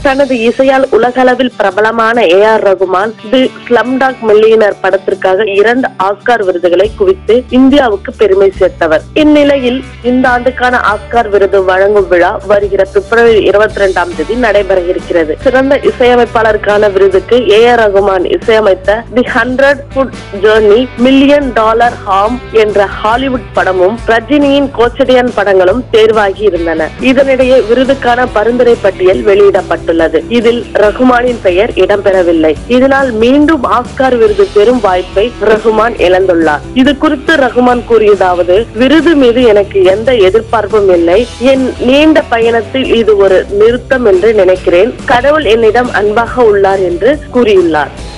தனது இசையால் உலகளவில் பிரபலமான A R Rahman the Slumdog Millionaire படத்திற்காக இரண்டு ஆஸ்கார் விருதுகளை குவித்து இந்தியாவுக்கு பெருமை சேர்த்தவர் இந்நிலையில் இந்த ஆண்டுக்கான ஆஸ்கார் விருது வழங்கும் விழா வருகிற பிப்ரவரி இருபத்தி ரெண்டாம் தேதி நடைபெற இருக்கிறது சிறந்த இசையமைப்பாளருக்கான விருதுக்கு ஏ ஆர் ரகுமான் இசையமைத்த the Hundred Foot Journey Million Dollar Arm என்ற ஹாலிவுட் படமும் ரஜினியின் கோச்சடியான் படங்களும் தேர்வாகி இருந்தன இதனிடையே விருதுக்கான பரிந்துரை பட்டியல் வெளியிடப்பட்டுள்ளது இதில் ரகுமானின் பெயர் இடம்பெறவில்லை இதனால் மீண்டும் ஆஸ்கார் விருது பெறும் வாய்ப்பை ரகுமான் இழந்துள்ளார் இது குறித்து ரகுமான் கூறியதாவது விருது மீது எனக்கு எந்த எதிர்பார்ப்பும் இல்லை என் நீண்ட பயணத்தில் இது ஒரு நிறுத்தம் என்று நினைக்கிறேன் கடவுள் என்னிடம் அன்பாக உள்ளார் என்று கூறியுள்ளார்